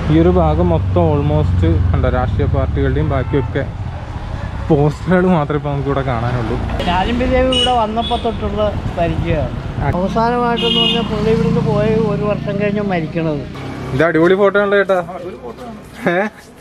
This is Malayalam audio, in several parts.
ഈ ഒരു ഭാഗം മൊത്തം ഓൾമോസ്റ്റ് കണ്ടോ രാഷ്ട്രീയ പാർട്ടികളുടെയും ബാക്കിയൊക്കെ പോസ്റ്ററുകൾ മാത്രമേ ഇപ്പോൾ നമുക്കിവിടെ കാണാനുള്ളൂ രാജമ്പി ദേവി ഇവിടെ വന്നപ്പോൾ തൊട്ടുള്ള പരിചയമാണ് അവസാനമായിട്ടെന്ന് പറഞ്ഞാൽ പുള്ളി ഇവിടുന്ന് പോയി ഒരു വർഷം കഴിഞ്ഞ് മരിക്കണത് ഇത് അടിപൊളി ഫോട്ടോ ഉണ്ട് ചേട്ടാ ഏ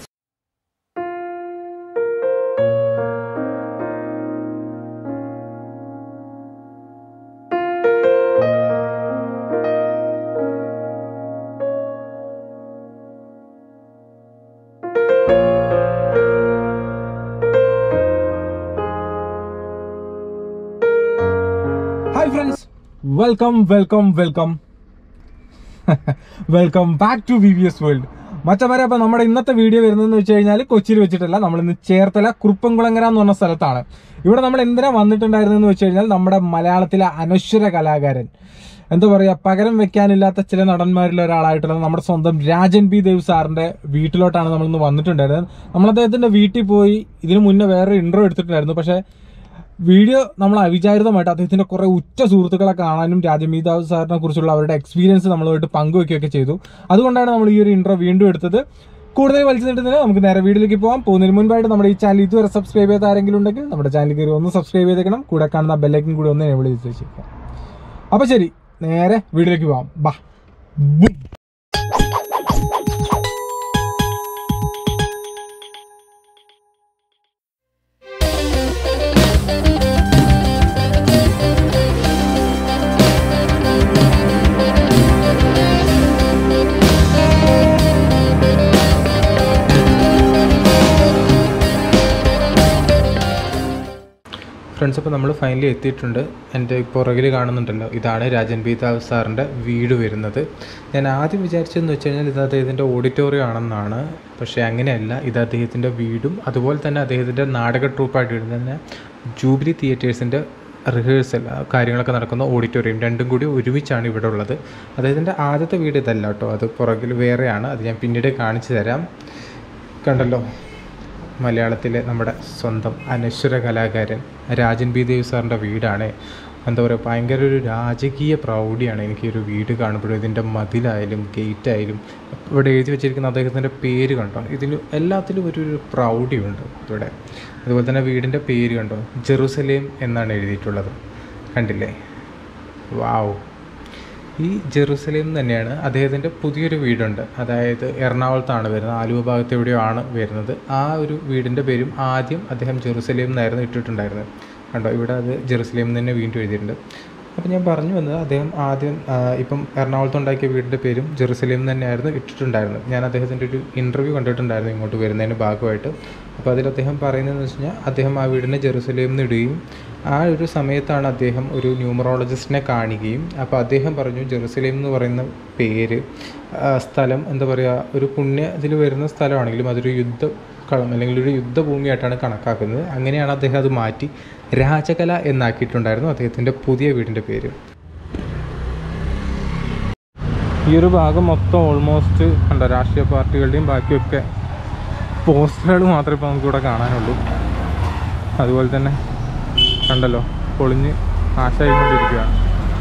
hi friends welcome welcome welcome welcome back to V V S world മച്ചമാരെ അപ്പൊ നമ്മുടെ ഇന്നത്തെ വീഡിയോ വരുന്നതെന്ന് വെച്ച് കഴിഞ്ഞാൽ കൊച്ചിയിൽ വെച്ചിട്ടല്ല നമ്മൾ ഇന്ന് ചേർത്തല കുറുപ്പംകുളങ്ങര എന്ന് പറഞ്ഞ സ്ഥലത്താണ് ഇവിടെ നമ്മൾ എന്തിനാ വന്നിട്ടുണ്ടായിരുന്നെന്ന് വെച്ച് കഴിഞ്ഞാൽ നമ്മുടെ മലയാളത്തിലെ അനശ്വര കലാകാരൻ എന്താ പറയാ പകരം വെക്കാനില്ലാത്ത ചില നടന്മാരിൽ ഒരാളായിട്ടുള്ള നമ്മുടെ സ്വന്തം രാജൻ ബി ദേവ് സാറിന്റെ വീട്ടിലോട്ടാണ് നമ്മൾ ഇന്ന് വന്നിട്ടുണ്ടായിരുന്നത് നമ്മൾ അദ്ദേഹത്തിന്റെ വീട്ടിൽ പോയി ഇതിനു മുന്നേ വേറെ ഇൻട്രോ എടുത്തിട്ടുണ്ടായിരുന്നു പക്ഷേ വീഡിയോ നമ്മൾ അവിചാരിതമായിട്ട് അദ്ദേഹത്തിന്റെ കുറെ ഉറ്റ സുഹൃത്തുക്കളെ കാണാനും രാജമീതാവ് സാറിനെ കുറിച്ചുള്ള അവരുടെ എക്സ്പീരിയൻസ് നമ്മളുമായിട്ട് പങ്കുവെക്കുകയൊക്കെ ചെയ്തു അതുകൊണ്ടാണ് നമ്മൾ ഈ ഒരു ഇൻട്രോ വീണ്ടും എടുത്തത് കൂടുതൽ വലിച്ചു നീട്ടുന്നതിന് നമുക്ക് നേരെ വീഡിയോയിലേക്ക് പോകാം പോകുന്നതിന് മുൻപായിട്ട് നമ്മുടെ ഈ ചാനൽ ഇതുവരെ സബ്സ്ക്രൈബ് ചെയ്ത ആരെങ്കിലും ഉണ്ടെങ്കിൽ നമ്മുടെ ചാനൽ കയറി ഒന്ന് സബ്സ്ക്രൈബ് ചെയ്തേക്കണം കൂടെ കാണുന്ന ബെല്ലൈക്കും കൂടി ഒന്ന് എനേബിൾ ചെയ്ത് വെച്ചേക്കാം അപ്പൊ ശരി നേരെ വീഡിയോയിലേക്ക് പോകാം ബാ ബും. ഫ്രണ്ട്സ് അപ്പോൾ നമ്മൾ ഫൈനലി എത്തിയിട്ടുണ്ട് എൻ്റെ പുറകിൽ കാണുന്നുണ്ടല്ലോ ഇതാണ് രാജൻ ബീതാവ് സാറിൻ്റെ വീട് വരുന്നത് ഞാൻ ആദ്യം വിചാരിച്ചതെന്ന് വെച്ച് കഴിഞ്ഞാൽ ഇത് അദ്ദേഹത്തിൻ്റെ ഓഡിറ്റോറിയം ആണെന്നാണ് പക്ഷേ അങ്ങനെയല്ല ഇത് അദ്ദേഹത്തിൻ്റെ വീടും അതുപോലെ തന്നെ അദ്ദേഹത്തിൻ്റെ നാടക ട്രൂപ്പായിട്ട് ഇടുന്ന ജൂബിലി തിയേറ്റേഴ്സിൻ്റെ റിഹേഴ്സൽ കാര്യങ്ങളൊക്കെ നടക്കുന്ന ഓഡിറ്റോറിയം രണ്ടും കൂടി ഒരുമിച്ചാണ് ഇവിടെ ഉള്ളത് അദ്ദേഹത്തിൻ്റെ ആദ്യത്തെ വീട് ഇതല്ല കേട്ടോ അത് പുറകിൽ വേറെയാണ് അത് ഞാൻ പിന്നീട് കാണിച്ചു തരാം കണ്ടല്ലോ മലയാളത്തിലെ നമ്മുടെ സ്വന്തം അനശ്വര കലാകാരൻ രാജൻ ബി ദേവ് സാറിൻ്റെ വീടാണ് എന്താ പറയുക ഭയങ്കര ഒരു രാജകീയ പ്രൗഢിയാണ് എനിക്ക് ഈ ഒരു വീട് കാണുമ്പോഴും ഇതിൻ്റെ മതിലായാലും ഗേറ്റ് ആയാലും ഇവിടെ എഴുതി വെച്ചിരിക്കുന്ന അദ്ദേഹത്തിൻ്റെ പേര് കണ്ടോ ഇതിന് എല്ലാത്തിലും ഒരു ഒരു പ്രൗഢിയുണ്ട് ഇവിടെ അതുപോലെ തന്നെ വീടിൻ്റെ പേര് കണ്ടോ ജെറുസലേം എന്നാണ് എഴുതിയിട്ടുള്ളത് കണ്ടില്ലേ വാവ് ഈ ജെറുസലേം തന്നെയാണ് അദ്ദേഹത്തിൻ്റെ പുതിയൊരു വീടുണ്ട് അതായത് എറണാകുളത്താണ് വരുന്നത് ആലുവ ഭാഗത്ത് എവിടെയോ ആണ് വരുന്നത് ആ ഒരു വീടിൻ്റെ പേരും ആദ്യം അദ്ദേഹം ജെറുസലേം എന്നായിരുന്നു ഇട്ടിട്ടുണ്ടായിരുന്നത് കണ്ടോ ഇവിടെ അത് ജെറുസലേം എന്ന് തന്നെ വീണ്ടും എഴുതിയിട്ടുണ്ട് അപ്പോൾ ഞാൻ പറഞ്ഞു വന്നത് അദ്ദേഹം ആദ്യം ആ, ഇപ്പം എറണാകുളത്ത് ഉണ്ടാക്കിയ വീടിൻ്റെ പേരും ജെറുസലേം തന്നെയായിരുന്നു ഇട്ടിട്ടുണ്ടായിരുന്നത് ഞാൻ അദ്ദേഹത്തിൻ്റെ ഒരു ഇൻ്റർവ്യൂ കണ്ടിട്ടുണ്ടായിരുന്നു ഇങ്ങോട്ട് വരുന്നതിന് ഭാഗമായിട്ട് അപ്പോൾ അതിൽ അദ്ദേഹം പറയുന്നതെന്ന് വെച്ച് കഴിഞ്ഞാൽ അദ്ദേഹം ആ വീടിനെ ജെറുസലേം എന്ന് ഇടുകയും ആ ഒരു സമയത്താണ് അദ്ദേഹം ഒരു ന്യൂമറോളജിസ്റ്റിനെ കാണുകയും അപ്പോൾ അദ്ദേഹം പറഞ്ഞു ജെറുസലേം എന്ന് പറയുന്ന പേര് ആ, സ്ഥലം എന്താ പറയുക ഒരു പുണ്യ ഇതിൽ വരുന്ന സ്ഥലമാണെങ്കിലും അതൊരു യുദ്ധ കളം അല്ലെങ്കിൽ ഒരു യുദ്ധഭൂമിയായിട്ടാണ് കണക്കാക്കുന്നത് അങ്ങനെയാണ് അദ്ദേഹം അത് മാറ്റി രാജകല എന്നാക്കിയിട്ടുണ്ടായിരുന്നു അദ്ദേഹത്തിൻ്റെ പുതിയ വീടിൻ്റെ പേര് ഈ ഒരു ഭാഗം മൊത്തം ഓൾമോസ്റ്റ് കണ്ടോ രാഷ്ട്രീയ പാർട്ടികളുടെയും ബാക്കിയൊക്കെ പോസ്റ്ററുകൾ മാത്രമേ ഇപ്പോൾ നമുക്കിവിടെ കാണാനുള്ളൂ അതുപോലെ തന്നെ കണ്ടല്ലോ പൊളിഞ്ഞ് നാശമായിക്കൊണ്ടിരിക്കുകയാണ്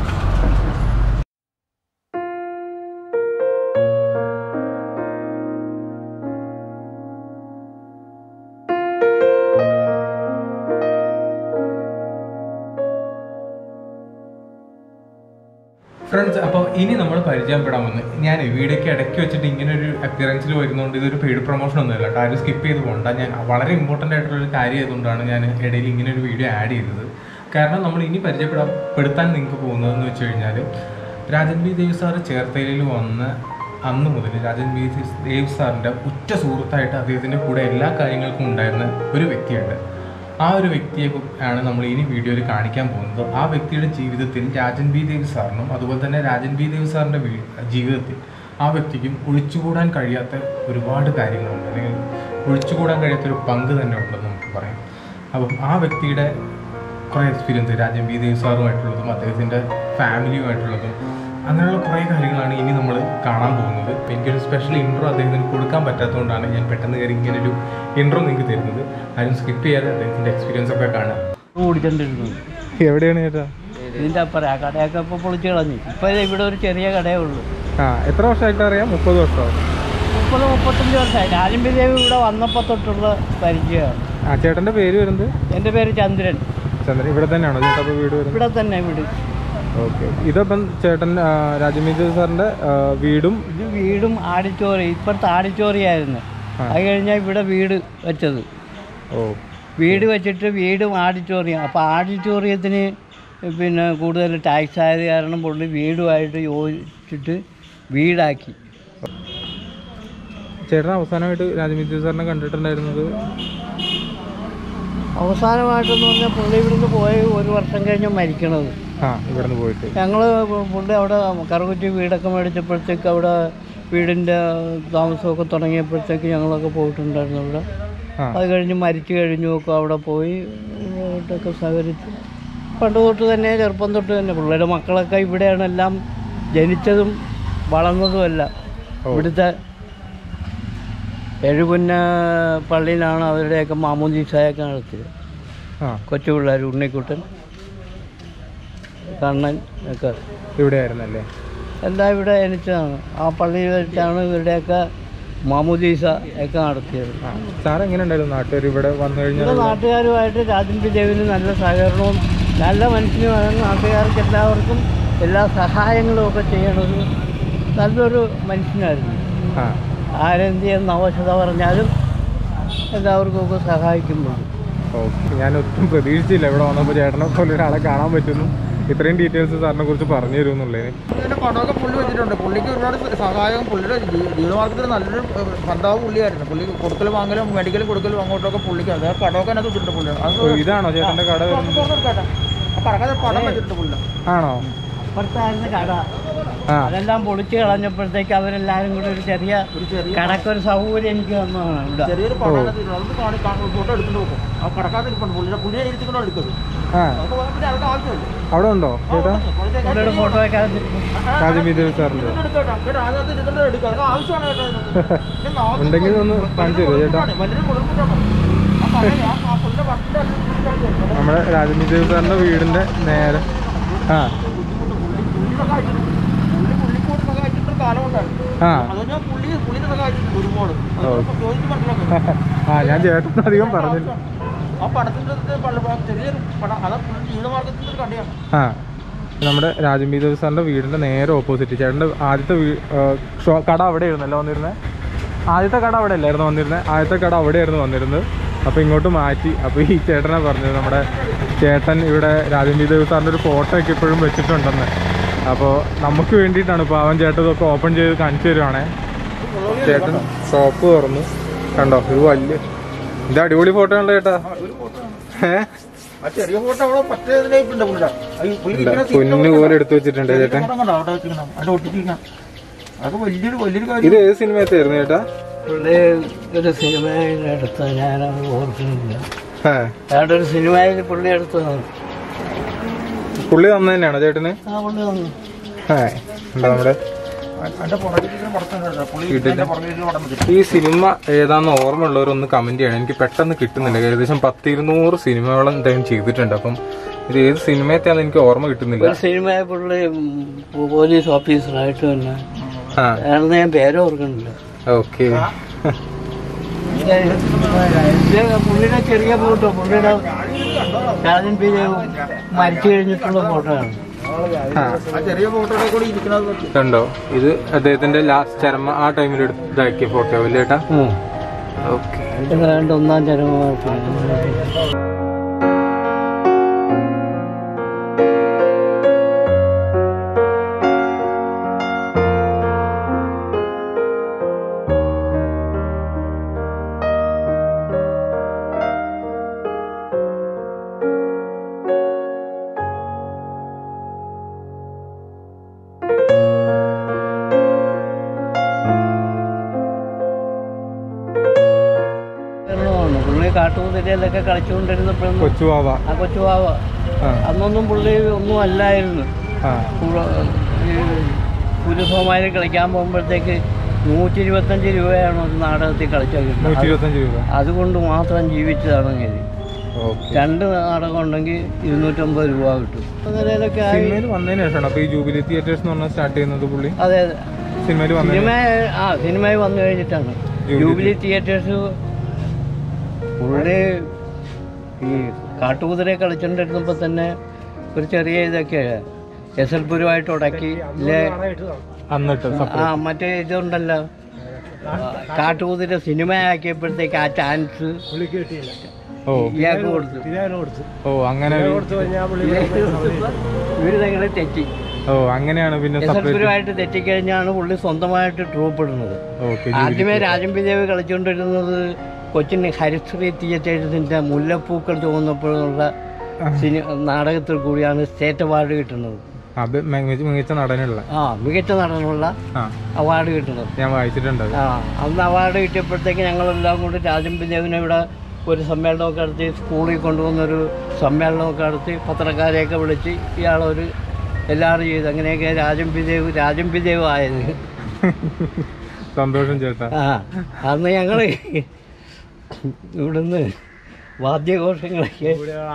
ഫ്രണ്ട്സ് അപ്പോൾ ഇനി നമ്മൾ പരിചയപ്പെടാൻ വന്ന് ഞാൻ വീഡിയോക്ക് ഇടയ്ക്ക് വെച്ചിട്ട് ഇങ്ങനെ ഒരു അപ്പിയറൻസിൽ വരുന്നതുകൊണ്ട് ഇതൊരു പെയ്ഡ് പ്രൊമോഷൻ ഒന്നുമില്ല കേട്ടോ ആരും സ്കിപ്പ് ചെയ്ത് പോകണ്ട ഞാൻ വളരെ ഇമ്പോർട്ടൻ്റ് ആയിട്ടുള്ള ഒരു കാര്യം ആയതുകൊണ്ടാണ് ഞാൻ ഇടയിൽ ഇങ്ങനെ ഒരു വീഡിയോ ആഡ് ചെയ്തത് കാരണം നമ്മൾ ഇനി പരിചയപ്പെടാൻ നിങ്ങൾക്ക് പോകുന്നതെന്ന് വെച്ച് കഴിഞ്ഞാൽ രാജൻ ബി ദേവ് സാറ് ചേർത്തലയിൽ വന്ന് അന്ന് മുതൽ രാജൻ ബി ദേവ് സാറിൻ്റെ ഉറ്റ സുഹൃത്തായിട്ട് അദ്ദേഹത്തിൻ്റെ കൂടെ എല്ലാ കാര്യങ്ങൾക്കും ഉണ്ടായിരുന്ന ഒരു വ്യക്തിയുണ്ട് ആ ഒരു വ്യക്തിയെ കു- ആണ് നമ്മൾ ഇനി വീഡിയോയിൽ കാണിക്കാൻ പോകുന്നത് ആ വ്യക്തിയുടെ ജീവിതത്തിൽ രാജൻ ബി ദേവ് സാറിനും അതുപോലെ തന്നെ രാജൻ ബി ദേവ് സാറിൻ്റെ വീ ജീവിതത്തിൽ ആ വ്യക്തിക്കും ഒഴിച്ചുകൂടാൻ കഴിയാത്ത ഒരുപാട് കാര്യങ്ങളുണ്ട് അല്ലെങ്കിൽ ഒഴിച്ചുകൂടാൻ കഴിയാത്ത ഒരു പങ്ക് തന്നെ ഉണ്ടെന്ന് നമുക്ക് പറയാം അപ്പം ആ വ്യക്തിയുടെ കുറേ എക്സ്പീരിയൻസ് രാജൻ ബി ദേവ് സാറുമായിട്ടുള്ളതും അദ്ദേഹത്തിൻ്റെ ഫാമിലിയുമായിട്ടുള്ളതും അങ്ങനെയുള്ള കുറേ കാര്യങ്ങളാണ് ഇനി നമ്മൾ കാണാൻ പോകുന്നത് അപ്പോൾ എനിക്കൊരു സ്പെഷ്യൽ ഇൻട്രോ അദ്ദേഹത്തിന് കൊടുക്കാൻ പറ്റാത്തതുകൊണ്ടാണ് ഞാൻ പെട്ടെന്ന് കയറി ഇങ്ങനെ ഒരു ഇൻട്രോ നിങ്ങൾക്ക് തരുന്നത് ആരും സ്കിപ്പ് ചെയ്യാതെ അദ്ദേഹത്തിൻ്റെ എക്സ്പീരിയൻസ് ഒക്കെ കാണാം ഓടിച്ചോണ്ടിരുന്നത് എവിടെയാണ് ചേട്ടാ ഇതിൻ്റെ അപ്പുറം ആ കടയൊക്കെ ഇപ്പോൾ പൊളിച്ച് കളഞ്ഞു ഇപ്പോൾ ഇവിടെ ഒരു ചെറിയ കടയേ ഉള്ളൂ ആ എത്ര വർഷമായിട്ട് അറിയാം മുപ്പത് വർഷമോ മുപ്പത് മുപ്പത്തഞ്ച് വർഷമായി രാജമ്പി ദേവി ഇവിടെ വന്നപ്പോൾ തൊട്ടുള്ള പരിചയമാണ് ആ ചേട്ടൻ്റെ പേര് വരുന്നത് എൻ്റെ പേര് ചന്ദ്രൻ ചന്ദ്രൻ ഇവിടെ തന്നെയാണോ ചേട്ടാ അപ്പോൾ വീട് വരുന്നത് ഇവിടെ തന്നെ വീട് ഓക്കെ ഇതപ്പം ചേട്ടൻ രാജമീന്ദ്ര സാറിൻ്റെ ആ, വീടും ഇത് വീടും ആഡിറ്റോറിയം ഇപ്പോഴത്തെ ആഡിറ്റോറിയമായിരുന്നു ആ. അത് കഴിഞ്ഞാൽ ഇവിടെ വീട് വെച്ചത് ഓ വീട് വെച്ചിട്ട് വീടും ആഡിറ്റോറിയം അപ്പോൾ ആഡിറ്റോറിയത്തിന് പിന്നെ കൂടുതൽ ടാക്സ് ആയത് കാരണം പുള്ളി വീടുമായിട്ട് യോജിച്ചിട്ട് വീടാക്കി ചേട്ടൻ അവസാനമായിട്ട് രാജമീന്ദ്ര സാറിനെ കണ്ടിട്ടുണ്ടായിരുന്നത് അവസാനമായിട്ടെന്ന് പറഞ്ഞാൽ പുള്ളി ഇവിടുന്ന് പോയി ഒരു വർഷം കഴിഞ്ഞ് മരിക്കണത് ആ ഇവിടെ നിന്ന് പോയിട്ട് ഞങ്ങൾ പുള്ളി അവിടെ കറുകുറ്റി വീടൊക്കെ മേടിച്ചപ്പോഴത്തേക്ക് അവിടെ വീടിൻ്റെ താമസമൊക്കെ തുടങ്ങിയപ്പോഴത്തേക്ക് ഞങ്ങളൊക്കെ പോയിട്ടുണ്ടായിരുന്നു അവിടെ ആ അത് കഴിഞ്ഞ് മരിച്ചു കഴിഞ്ഞു ഒക്കെ അവിടെ പോയി ഇവിടെയൊക്കെ സഹകരിച്ചു പണ്ട് തൊട്ട് തന്നെ ചെറുപ്പം തൊട്ട് തന്നെ പിള്ളേരുടെ മക്കളൊക്കെ ഇവിടെയാണ് എല്ലാം ജനിച്ചതും വളർന്നതുമല്ല ഓ. ഇവിടുത്തെ എഴുപുന്ന പള്ളിയിലാണ് അവരുടെയൊക്കെ മാമൂദീസായൊക്കെ നടത്തിയത് ആ കൊച്ചു പിള്ളേർ ഉണ്ണിക്കുട്ടൻ കണ്ണൻ ഒക്കെ ഇവിടെയായിരുന്നല്ലേ എല്ലാം ഇവിടെ ജനിച്ചതാണ് ആ പള്ളിയിൽ വെച്ചാണ് ഇവരുടെയൊക്കെ മാമൂദീസ ഒക്കെ നടത്തിയത് ആ സാർ എങ്ങനെ ഉണ്ടായിരുന്നു നാട്ടുകാർ ഇവിടെ വന്നു കഴിഞ്ഞാൽ ഇവിടെ നാട്ടുകാരുമായിട്ട് രാജൻ ദേവിന് നല്ല സഹകരണവും നല്ല മനുഷ്യനുമാണ് നാട്ടുകാർക്ക് എല്ലാവർക്കും എല്ലാ സഹായങ്ങളും ഒക്കെ ചെയ്യണത് നല്ലൊരു മനുഷ്യനായിരുന്നു ആ ആരെന്ത് ചെയ്യുന്ന അവശത പറഞ്ഞാലും എല്ലാവർക്കും ഒക്കെ സഹായിക്കുന്നുണ്ട് ഓക്കെ ഞാൻ ഒട്ടും പ്രതീക്ഷിച്ചില്ല ഇവിടെ വന്നപ്പോൾ ചേട്ടനെ പോലെ ഒരാളെ കാണാൻ പറ്റുന്നു ഇത്രയും ഡീറ്റെയിൽസ് സാറിനെ കുറിച്ച് പറഞ്ഞു തരുമെന്നുള്ളത് ഇതിന്റെ പടമൊക്കെ പുള്ളി വെച്ചിട്ടുണ്ട് പുള്ളിക്ക് ഒരുപാട് സഹായം പുള്ളിയുടെ ജീ- ജീവിതമാർഗത്തിൽ നല്ലൊരു ഏഹ്, ഭർത്താവ് പുള്ളിയായിരുന്നു പുള്ളി കൊടുക്കലും വാങ്ങലും മെഡിക്കലും കൊടുക്കലും അങ്ങോട്ടൊക്കെ പുള്ളിക്ക് അത് കടമൊക്കെ അതിനകത്ത് വെച്ചിട്ടുണ്ട് പുള്ളി അത് ഓ, ഇതാണോ ചേട്ടൻ്റെ കട വരുന്നത് തുറന്നെടുക്കട്ടെ. ആ കടക്കാതെ പടം വെച്ചിട്ടുണ്ട് പുള്ളി ആണോ അപ്പുറത്തായിരുന്നു കട ആ അതെല്ലാം പൊളിച്ച് കളഞ്ഞപ്പോഴത്തേക്ക് അവരെല്ലാവരും കൂടി ഒരു ചെറിയ ഒരു ചെറിയ കടക്കൊരു സൗകര്യം എനിക്ക് തന്നതാണ് ഇവിടെ ചെറിയൊരു പടം അതിനകത്ത് ഇട്ടിട്ടുണ്ട്. അതൊന്ന് കാണി കാണി- ഫോട്ടോ എടുത്തിട്ട് നോക്കും ആ കടക്കാതെ ഇരിപ്പുണ്ട് പുള്ളിയുടെ പുള്ളിയെ ഇരുത്തിക്കൊണ്ടാണ് എടുക്കുന്നത് ആ അതൊക്കെ പോയാൽ പിന്നെ അതൊക്കെ ആവശ്യമില്ല അവിടെ ഉണ്ടോ ചേട്ടാ പുള്ളിയുടെ ഫോട്ടോ ഒക്കെ അതിൽ രാജമീന്ദ്ര സാറിൻ്റെ എടുത്തോട്ടെ കേട്ടോ അതിനകത്ത് ഇരുന്നിട്ട് എടുക്കുക അതൊക്കെ ആവശ്യമാണ് കേട്ടോ ഇതിനകത്ത്. ഇത് നാളെ ഉണ്ടെങ്കിൽ ഒന്ന് കാണിച്ചു തരുമോ ചേട്ടാ വലിയൊരു കുളിർപ്പിട്ടാണ് ആ പഴയ ആ ആ പുള്ളിയുടെ പടത്തിന്റെ അടുത്ത് നമ്മുടെ രാജമീന്ദ്ര സാറിൻ്റെ വീടിൻ്റെ നേരെ ആ പുള്ളിയുടെ കാര്യം പുള്ളി പുള്ളിക്കൂടെ സഹായിച്ചിട്ടൊരു കാലം ഉണ്ടായിരുന്നു ആ അതുകൊണ്ട് ഞാൻ പുള്ളി പുള്ളിനെ സഹായിച്ചിട്ടുണ്ട് ഒരുപാട് ഓ. ചോദിച്ചു മനസ്സിലാക്കാം ആ ഞാൻ ചേട്ടൻ അധികം പറഞ്ഞില്ല ആ പടത്തിന്റെ അടുത്ത് പള്ളി ചെറിയൊരു പടം അതാ പുള്ളി ജീവിതമാർഗത്തിന്റെ ഒരു കടയാണ് ആ നമ്മുടെ രാജമീന്ദ്ര സാറിൻ്റെ വീടിൻ്റെ നേരെ ഓപ്പോസിറ്റ് ചേട്ടൻ്റെ ആദ്യത്തെ വീ ആ, ഷോ- കട അവിടെ ആയിരുന്നല്ലോ വന്നിരുന്നത് ആദ്യത്തെ കട അവിടെ അല്ലായിരുന്നു വന്നിരുന്നത് ആദ്യത്തെ കട അവിടെയായിരുന്നു വന്നിരുന്നത് അപ്പോൾ ഇങ്ങോട്ട് മാറ്റി അപ്പോൾ ഈ ചേട്ടനെ പറഞ്ഞത് നമ്മുടെ ചേട്ടൻ ഇവിടെ രാജമീന്ദ്ര സാറിൻ്റെ ഒരു ഫോട്ടോ ഒക്കെ ഇപ്പോഴും വെച്ചിട്ടുണ്ടെന്ന് അപ്പോൾ നമുക്ക് വേണ്ടിയിട്ടാണ് പാവൻ ചേട്ടൻ ഇതൊക്കെ ഓപ്പൺ ചെയ്ത് കാണിച്ചു തരുവാണേ ചേട്ടൻ ഷോപ്പ് തുറന്നു കണ്ടോ ഇത് വലിയ ഇത് അടിപൊളി ഫോട്ടോ ഉണ്ടോ ചേട്ടാ ഏഹ് ആ ചെറിയ ഫോട്ടോ അവിടെ പറ്റേ ഇതിലേക്കുണ്ട് പുള്ളിയുടെ ആ ഈ പുള്ളി ഇല്ല, ഇരിക്കുന്ന പൊന്നു പോലെ എടുത്തു വെച്ചിട്ടുണ്ട് ചെറിയ ചേട്ടൻ ഫോട്ടോ കണ്ടോ അവിടെ വെച്ചിരിക്കണം അവിടെ ഒട്ടിച്ചിരിക്കണം അതൊക്കെ വലിയൊരു വലിയൊരു കാര്യം ഇത് ഏത് സിനിമയത്തായിരുന്നു ചേട്ടാ പുള്ളി ഒരു സിനിമയിൽ എടുത്ത ഞാനത് ഓർക്കുന്നില്ല ആ ഏതാണ്ട് ഒരു സിനിമയിൽ പുള്ളി എടുത്തതാണ് പുള്ളി തന്നു തന്നെയാണോ ചേട്ടന് ആ പുള്ളി വന്നു ആ ഉണ്ടോ നമ്മുടെ അതിന്റെ പുറകിലിരിക്കുന്ന പടത്തുണ്ട് പുള്ളി ഇതിന്റെ- ഇതിന്റെ പുറകിലിരിക്കുന്ന പടം വെച്ചിട്ട് ഈ സിനിമ ഏതാന്ന് ഓർമ്മയുള്ളവരൊന്ന് കമന്റ് ചെയ്യണം എനിക്ക് പെട്ടെന്ന് കിട്ടുന്നില്ല ഏകദേശം പത്തിരുന്നൂറ് സിനിമകളും എന്തായാലും ചെയ്തിട്ടുണ്ട് അപ്പം ഇത് ഏത് സിനിമയത്താന്ന് എനിക്ക് ഓർമ്മ കിട്ടുന്നില്ല ഒരു സിനിമയിൽ പുള്ളി ഉം, പോലീസ് ഓഫീസറായിട്ട് തന്നെ ആ അയാളുടെ ഞാൻ പേര് ഓർക്കണില്ല ഓക്കെ ഇത് പുള്ളിയുടെ ചെറിയ ഫോട്ടോ പുള്ളിയുടെ രാജൻ പി ദേവ് മരിച്ചു കഴിഞ്ഞിട്ടുള്ള ഫോട്ടോ ആണ് ആ ആ ചെറിയ ഫോട്ടോയുടെ കൂടി ഇരിക്കുന്നത് നോക്കി. കണ്ടോ ഇത് അദ്ദേഹത്തിന്റെ ലാസ്റ്റ് ചരമ ആ ടൈമിൽ ഇതാക്കിയ ഫോട്ടോ അല്ലേ ചേട്ടാ ഓക്കെ ഇത് രണ്ട് ഒന്നാം ചരമമായിട്ട് കേരളമാണ് പുള്ളി കാട്ടുകുതിരയിലൊക്കെ കളിച്ചുകൊണ്ടിരുന്നപ്പോഴൊന്നും കൊച്ചുവാവ ആ കൊച്ചുവാവ ആ അന്നൊന്നും പുള്ളി ഒന്നും അല്ലായിരുന്നു ആ പുരുഷമാര് കളിക്കാൻ പോകുമ്പോഴത്തേക്ക് നൂറ്റി ഇരുപത്തഞ്ച് രൂപയാണ് ഒരു നാടകത്തിൽ കളിച്ചാൽ നൂറ്റി കിട്ടുന്നത് ഇരുപത്തഞ്ച് രൂപ അതുകൊണ്ട് മാത്രം ജീവിച്ചതാണ് ഇത് ഓക്കെ രണ്ട് നാടകം ഉണ്ടെങ്കിൽ ഇരുന്നൂറ്റമ്പത് രൂപ കിട്ടും അങ്ങനെയൊക്കെ ആയി സിനിമയിൽ വന്നതിന് ശേഷമാണ് അപ്പൊ ഈ ജൂബിലി തിയേറ്റേഴ്സ് എന്ന് പറഞ്ഞാൽ സ്റ്റാർട്ട് ചെയ്യുന്നത് പുള്ളി അതെ അതെ സിനിമയിൽ വന്നത് സിനിമ ആ സിനിമയിൽ വന്നു കഴിഞ്ഞിട്ടാണ് ജൂബിലി ജൂബിലി തിയേറ്റേഴ്സ് പുള്ളി ഈ കാട്ടുകുതിരെ കളിച്ചുകൊണ്ടിരുന്നപ്പോൾ തന്നെ ഒരു ചെറിയ ഇതൊക്കെ എസ് എൽ പുരമായിട്ട് ഉടക്കി ഇല്ലേ അന്നിട്ട് ആ മറ്റേ ഇതുണ്ടല്ലോ കാട്ടുകുതിര സിനിമയാക്കിയപ്പോഴത്തേക്ക് ആ ചാൻസ് ഓ ഇയാൾക്ക് കൊടുത്തു ഓ അങ്ങനെ ഒരു- ഇവര് തങ്ങളെ തെറ്റി ഓ അങ്ങനെയാണ് പിന്നെ എസ് എൽ സെപ്പറേറ്റ് പുരമായിട്ട് തെറ്റിക്കഴിഞ്ഞാണ് പുള്ളി സ്വന്തമായിട്ട് ട്രൂപ്പ് ഇടുന്നത് ഓക്കെ ആദ്യമേ രാജംപി ദേവ് കളിച്ചുകൊണ്ടിരുന്നത് കൊച്ചിൻ ഹരിശ്രീ തിയേറ്റേഴ്സിൻ്റെ മുല്ലപ്പൂക്കൾ ചുവന്നപ്പോഴുള്ള സിനി നാടകത്തിൽ കൂടിയാണ് സ്റ്റേറ്റ് അവാർഡ് കിട്ടുന്നത് അത് മികച്ച മികച്ച നടനുള്ള ആ മികച്ച നടനുള്ള ആ അവാർഡ് കിട്ടുന്നത് ഞാൻ വായിച്ചിട്ടുണ്ട് അത്. ആ അന്ന് അവാർഡ് കിട്ടിയപ്പോഴത്തേക്ക് ഞങ്ങളെല്ലാം കൂടി രാജംപി ദേവിനെ ഇവിടെ ഒരു സമ്മേളനമൊക്കെ നടത്തി സ്കൂളിൽ കൊണ്ടുവന്നൊരു സമ്മേളനമൊക്കെ നടത്തി പത്രക്കാരെയൊക്കെ വിളിച്ച് ഇയാളൊരു എല്ലാവരും ചെയ്തു അങ്ങനെയൊക്കെ രാജംപി ദേവ് രാജംപി ദേവ് ആയത് സന്തോഷം ചേട്ടാ ആ അന്ന് ഞങ്ങൾ ഇവിടുന്ന് വാദ്യഘോഷങ്ങളൊക്കെ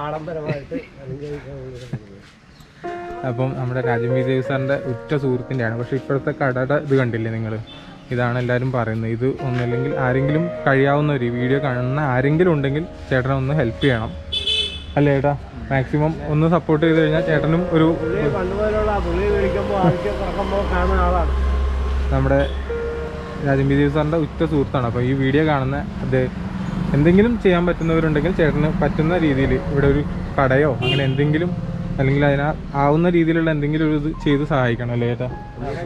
അപ്പം നമ്മുടെ രാജമീ ദേവ് സാറിൻ്റെ ഉറ്റ സുഹൃത്തിൻ്റെയാണ് പക്ഷേ ഇപ്പോഴത്തെ കടയുടെ ഇത് കണ്ടില്ലേ നിങ്ങൾ ഇതാണ് എല്ലാവരും പറയുന്നത് ഇത് ഒന്നല്ലെങ്കിൽ ആരെങ്കിലും കഴിയാവുന്നവർ ഈ വീഡിയോ കാണുന്ന ആരെങ്കിലും ഉണ്ടെങ്കിൽ ചേട്ടനെ ഒന്ന് ഹെൽപ്പ് ചെയ്യണം അല്ലേ ചേട്ടാ മാക്സിമം ഒന്ന് സപ്പോർട്ട് ചെയ്ത് കഴിഞ്ഞാൽ ചേട്ടനും ഒരു പണ്ടുപോലുള്ള പുള്ളി വിളിക്കുമ്പോൾ ആദ്യം കിടക്കുമ്പോൾ കാണുന്ന ആളാണ് നമ്മുടെ രാജംബി ദേവ് സാറിൻ്റെ ഉറ്റ സുഹൃത്താണ് അപ്പോൾ ഈ വീഡിയോ കാണുന്ന അത് എന്തെങ്കിലും ചെയ്യാൻ പറ്റുന്നവരുണ്ടെങ്കിൽ ചേട്ടന് പറ്റുന്ന രീതിയിൽ ഇവിടെ ഒരു കടയോ അങ്ങനെ എന്തെങ്കിലും അല്ലെങ്കിൽ അതിന് ആവുന്ന രീതിയിലുള്ള എന്തെങ്കിലും ഒരു ഇത് ചെയ്ത് സഹായിക്കണം അല്ലേ ചേട്ടാ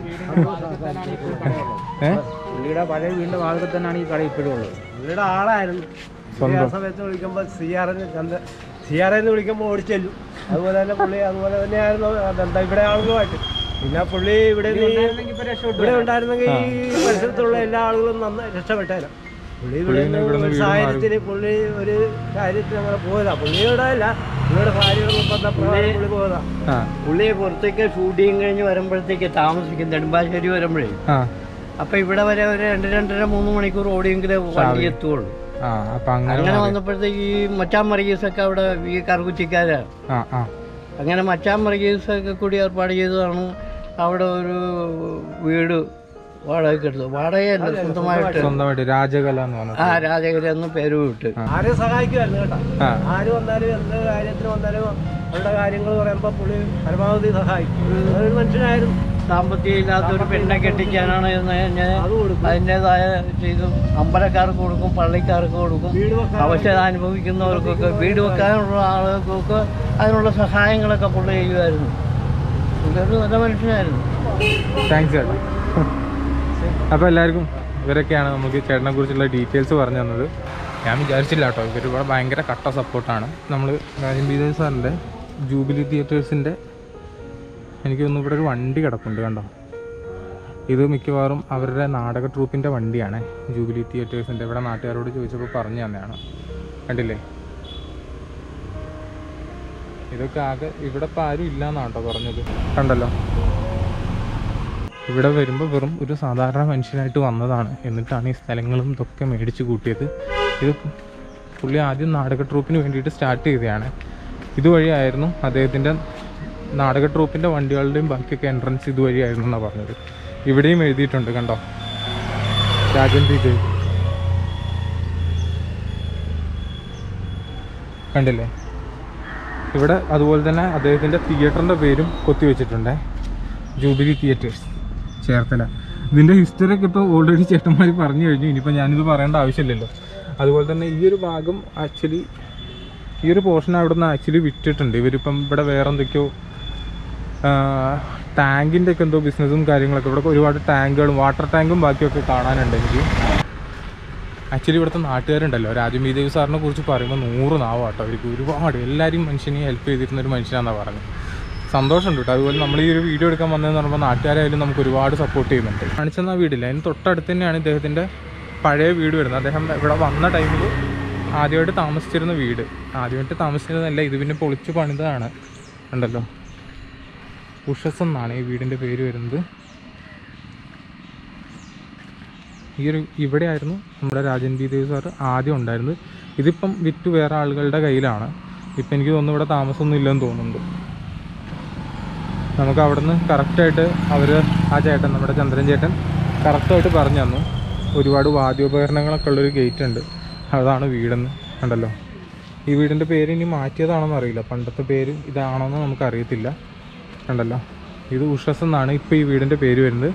ഏ പുള്ളിയുടെ പഴയ വീടിൻ്റെ ഭാഗത്ത് തന്നെയാണ് ഈ കട ഇപ്പോഴും ഉള്ളത് പുള്ളിയുടെ ആളായിരുന്നു സ്വന്തം ആ സമയത്ത് വിളിക്കുമ്പോൾ സി ആർ എന്ന് ചന്ദ്ര സി ആർ എന്ന് വിളിക്കുമ്പോൾ ഓടിച്ചെല്ലും അതുപോലെ തന്നെ പുള്ളി അതുപോലെ തന്നെയായിരുന്നു ബന്ധം ഇവിടെ ആളുകളുമായിട്ട് പിന്നെ പുള്ളി ഇവിടെ നിന്ന് ഇവിടെ ഉണ്ടായിരുന്നെങ്കിൽ ഈ പരിസരത്തുള്ള എല്ലാ ആളുകളും നന്നായി രക്ഷപ്പെട്ടേനെ പുള്ളി ഇവിടെ പുള്ളി ഇവിടുന്ന് ഒരു വീട് സാഹചര്യത്തിന് പുള്ളി ഒരു കാര്യത്തിന് അങ്ങനെ പോയതാ പുള്ളിയുടെ അല്ല പുള്ളിയുടെ കാര്യങ്ങൾ പ്രകാരം പുള്ളി പോയതാ ആ പുള്ളി പുറത്തേക്ക് ഷൂട്ടിങ് കഴിഞ്ഞ് വരുമ്പോഴത്തേക്ക് താമസിക്കും നെടുമ്പാശ്ശേരി വരുമ്പോഴേ ആ അപ്പൊ ഇവിടെ വരെ ഒരു രണ്ട് രണ്ടര മൂന്ന് മണിക്കൂർ ഓടിയെങ്കിലേ വണ്ടി എത്തുള്ളൂ ആ അപ്പം അങ്ങനെ അങ്ങനെ മാറി. വന്നപ്പോഴത്തേക്ക് ഈ മച്ചാൻ മർഗീസൊക്കെ അവിടെ ഈ കറുകുച്ചിക്കാരാണ് ആ ആ അങ്ങനെ മച്ചാൻ മർഗീസൊക്കെ കൂടി ഏർപ്പാട് ചെയ്തതാണ് അവിടെ ഒരു വീട് വാടകയ്ക്ക് എടുത്തത് വാടകയല്ല സ്വന്തമായിട്ട് സ്വന്തമായിട്ട് രാജകല എന്ന് പറഞ്ഞത് ആ രാജകരി എന്ന് പേര് വിട്ട് ആരെ സഹായിക്കുമായിരുന്നു കേട്ടോ ആ ആര് വന്നാലും എന്ത് കാര്യത്തിന് വന്നാലും അവരുടെ കാര്യങ്ങൾ പറയുമ്പോൾ പുള്ളി പരമാവധി സഹായിക്കും ഒരു മനുഷ്യനായിരുന്നു സാമ്പത്തികം ഇല്ലാത്ത ഒരു പെണ്ണെ കെട്ടിക്കാനാണ് എന്ന് കഴിഞ്ഞാൽ അതിൻ്റെതായ ചെയ്തു അമ്പലക്കാർക്ക് കൊടുക്കും പള്ളിക്കാർക്ക് കൊടുക്കും അവശത അനുഭവിക്കുന്നവർക്കൊക്കെ വീട് വെക്കാനുള്ള ആളുകൾക്കൊക്കെ അതിനുള്ള സഹായങ്ങളൊക്കെ പുള്ളി ചെയ്യുമായിരുന്നു പുള്ളി ഒരു നല്ല മനുഷ്യനായിരുന്നു താങ്ക്സ് ചേട്ടാ അപ്പോൾ എല്ലാവർക്കും ഇവരൊക്കെയാണ് നമുക്ക് ചേട്ടനെ കുറിച്ചുള്ള ഡീറ്റെയിൽസ് പറഞ്ഞു തന്നത് ഞാൻ വിചാരിച്ചില്ല കേട്ടോ ഇവർ ഇവിടെ ഭയങ്കര കട്ട സപ്പോർട്ടാണ് നമ്മൾ രാജംബീദേവ് സാറിൻ്റെ ജൂബിലി തിയേറ്റേഴ്സിൻ്റെ എനിക്ക് തോന്നുന്നു ഇവിടെ ഒരു വണ്ടി കിടപ്പുണ്ട് കണ്ടോ ഇത് മിക്കവാറും അവരുടെ നാടക ട്രൂപ്പിൻ്റെ വണ്ടിയാണ് ജൂബിലി തിയേറ്റേഴ്സിൻ്റെ ഇവിടെ നാട്ടുകാരോട് ചോദിച്ചപ്പോൾ പറഞ്ഞു തന്നെയാണ് കണ്ടില്ലേ ഇതൊക്കെ ആകെ ഇവിടെ ഇപ്പോൾ ആരും ഇല്ലയെന്നാണ് കേട്ടോ പറഞ്ഞത് കണ്ടല്ലോ ഇവിടെ വരുമ്പോൾ വെറും ഒരു സാധാരണ മനുഷ്യനായിട്ട് വന്നതാണ് എന്നിട്ടാണ് ഈ സ്ഥലങ്ങളും ഇതൊക്കെ മേടിച്ച് കൂട്ടിയത് ഇത് പുള്ളി ആദ്യം നാടക ട്രൂപ്പിന് വേണ്ടിയിട്ട് സ്റ്റാർട്ട് ചെയ്തതാണ് ഇതുവഴിയായിരുന്നു അദ്ദേഹത്തിൻ്റെ നാടക ട്രൂപ്പിൻ്റെ വണ്ടികളുടെയും ബാക്കിയൊക്കെ എൻട്രൻസ് ഇതുവഴിയായിരുന്നു എന്നാണ് പറഞ്ഞത് ഇവിടെയും എഴുതിയിട്ടുണ്ട് കണ്ടോ രാജൻ പി ദേവ് കണ്ടില്ലേ ഇവിടെ അതുപോലെ തന്നെ അദ്ദേഹത്തിൻ്റെ തിയേറ്ററിൻ്റെ പേരും കൊത്തിവെച്ചിട്ടുണ്ട് ജൂബിലി തിയേറ്റേഴ്സ് ചേർത്തല ഇതിൻ്റെ ഹിസ്റ്ററി ഒക്കെ ഇപ്പോൾ ഓൾറെഡി ചേട്ടന്മാർ പറഞ്ഞു കഴിഞ്ഞു ഇനിയിപ്പോൾ ഞാനിത് പറയേണ്ട ആവശ്യമില്ലല്ലോ അതുപോലെ തന്നെ ഈ ഒരു ഭാഗം ആക്ച്വലി ഈ ഒരു പോർഷൻ അവിടെ നിന്ന് ആക്ച്വലി വിറ്റിട്ടുണ്ട് ഇവരിപ്പം ഇവിടെ വേറെ എന്തൊക്കെയോ ടാങ്കിൻ്റെ ഒക്കെ എന്തോ ബിസിനസ്സും കാര്യങ്ങളൊക്കെ ഇവിടെ ഒരുപാട് ടാങ്കുകളും വാട്ടർ ടാങ്കും ബാക്കിയൊക്കെ കാണാനുണ്ട് എനിക്ക് ആക്ച്വലി ഇവിടുത്തെ നാട്ടുകാരുണ്ടല്ലോ രാജമീ ദേവ് സാറിനെ കുറിച്ച് പറയുമ്പോൾ നൂറ് നാവാട്ടോ അവർക്ക് ഒരുപാട് എല്ലാവരും മനുഷ്യനെ ഹെൽപ്പ് ചെയ്തിരുന്ന ഒരു മനുഷ്യനാണെന്നാണ് പറഞ്ഞത് സന്തോഷമുണ്ട് കേട്ടോ അതുപോലെ നമ്മൾ ഈ ഒരു വീഡിയോ എടുക്കാൻ വന്നതെന്ന് പറയുമ്പോൾ നാട്ടുകാരായാലും നമുക്ക് ഒരുപാട് സപ്പോർട്ട് ചെയ്യുന്നുണ്ട് കാണിച്ചെന്ന വീടില്ല അതിന് തൊട്ടടുത്ത് തന്നെയാണ് ഇദ്ദേഹത്തിൻ്റെ പഴയ വീട് വരുന്നത് അദ്ദേഹം ഇവിടെ വന്ന ടൈമിൽ ആദ്യമായിട്ട് താമസിച്ചിരുന്ന വീട് ആദ്യമായിട്ട് താമസിച്ചിരുന്നതല്ല ഇത് പിന്നെ പൊളിച്ച് പണിതാണ് ഉണ്ടല്ലോ ഉഷസ് എന്നാണ് ഈ വീടിൻ്റെ പേര് വരുന്നത് ഈ ഒരു ഇവിടെ ആയിരുന്നു നമ്മുടെ രാജൻ ബി ദേവ് സാർ ആദ്യം ഉണ്ടായിരുന്നത് ഇതിപ്പം വിറ്റ് വേറെ ആളുകളുടെ കയ്യിലാണ് ഇപ്പം എനിക്ക് തോന്നുന്നു ഇവിടെ താമസമൊന്നും ഇല്ലെന്ന് തോന്നുന്നുണ്ട് നമുക്ക് അവിടെ നിന്ന് കറക്റ്റായിട്ട് അവർ ആ ചേട്ടൻ നമ്മുടെ ചന്ദ്രൻ ചേട്ടൻ കറക്റ്റായിട്ട് പറഞ്ഞു തന്നു ഒരുപാട് വാദ്യോപകരണങ്ങളൊക്കെ ഉള്ളൊരു ഗേറ്റ് ഉണ്ട് അതാണ് വീടെന്ന് കണ്ടല്ലോ ഈ വീടിൻ്റെ പേര് ഇനി മാറ്റിയതാണോന്ന് അറിയില്ല പണ്ടത്തെ പേര് ഇതാണോന്ന് നമുക്ക് അറിയത്തില്ല കണ്ടല്ലോ ഇത് ഉഷസ് എന്നാണ് ഇപ്പോൾ ഈ വീടിൻ്റെ പേര് വരുന്നത്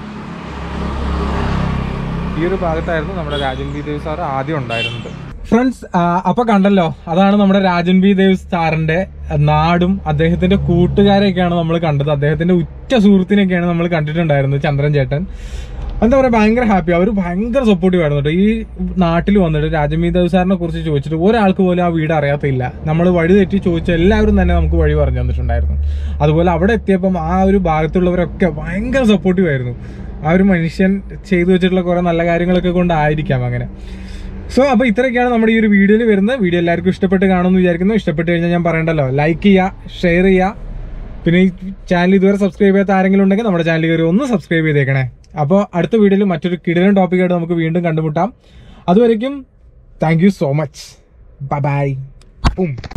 ഈ ഒരു ഭാഗത്തായിരുന്നു നമ്മുടെ രാജൻ ബി ദേവ് സാർ ആദ്യം ഉണ്ടായിരുന്നത് ഫ്രണ്ട്സ് അപ്പൊ കണ്ടല്ലോ അതാണ് നമ്മുടെ രാജൻ ബി ദേവ് സാറിന്റെ നാടും അദ്ദേഹത്തിന്റെ കൂട്ടുകാരെയൊക്കെയാണ് നമ്മൾ കണ്ടത് അദ്ദേഹത്തിന്റെ ഉറ്റ സുഹൃത്തിനെയൊക്കെയാണ് നമ്മൾ കണ്ടിട്ടുണ്ടായിരുന്നത് ചന്ദ്രൻ ചേട്ടൻ എന്താ പറയാ ഭയങ്കര ഹാപ്പി അവർ ഭയങ്കര സപ്പോർട്ടീവ് ആയിരുന്നു കേട്ടോ ഈ നാട്ടിൽ വന്നിട്ട് രാജൻ ബി ദേവ് സാറിനെ കുറിച്ച് ചോദിച്ചിട്ട് ഒരാൾക്ക് പോലും ആ വീട് അറിയാത്തില്ല നമ്മൾ വഴി തെറ്റി ചോദിച്ച എല്ലാവരും തന്നെ നമുക്ക് വഴി പറഞ്ഞു തന്നിട്ടുണ്ടായിരുന്നു അതുപോലെ അവിടെ എത്തിയപ്പം ആ ഒരു ഭാഗത്തുള്ളവരൊക്കെ ഭയങ്കര സപ്പോർട്ടീവ് ആയിരുന്നു ആ ഒരു മനുഷ്യൻ ചെയ്തു വെച്ചിട്ടുള്ള കുറേ നല്ല കാര്യങ്ങളൊക്കെ കൊണ്ടായിരിക്കാം അങ്ങനെ സോ അപ്പോൾ ഇത്രയൊക്കെയാണ് നമ്മുടെ ഈ ഒരു വീഡിയോയിൽ വരുന്നത് വീഡിയോ എല്ലാവർക്കും ഇഷ്ടപ്പെട്ട് കാണുമെന്ന് വിചാരിക്കുന്നു ഇഷ്ടപ്പെട്ട് കഴിഞ്ഞാൽ ഞാൻ പറയണ്ടല്ലോ ലൈക്ക് ചെയ്യുക ഷെയർ ചെയ്യുക പിന്നെ ഈ ചാനൽ ഇതുവരെ സബ്സ്ക്രൈബ് ചെയ്യാത്ത ആരെങ്കിലും ഉണ്ടെങ്കിൽ നമ്മുടെ ചാനൽ കയറി ഒന്ന് സബ്സ്ക്രൈബ് ചെയ്തേക്കണേ അപ്പോൾ അടുത്ത വീഡിയോയിൽ മറ്റൊരു കിടിലൻ ടോപ്പിക്കായിട്ട് നമുക്ക് വീണ്ടും കണ്ടുമുട്ടാം അതുവരയ്ക്കും thank you so much bye by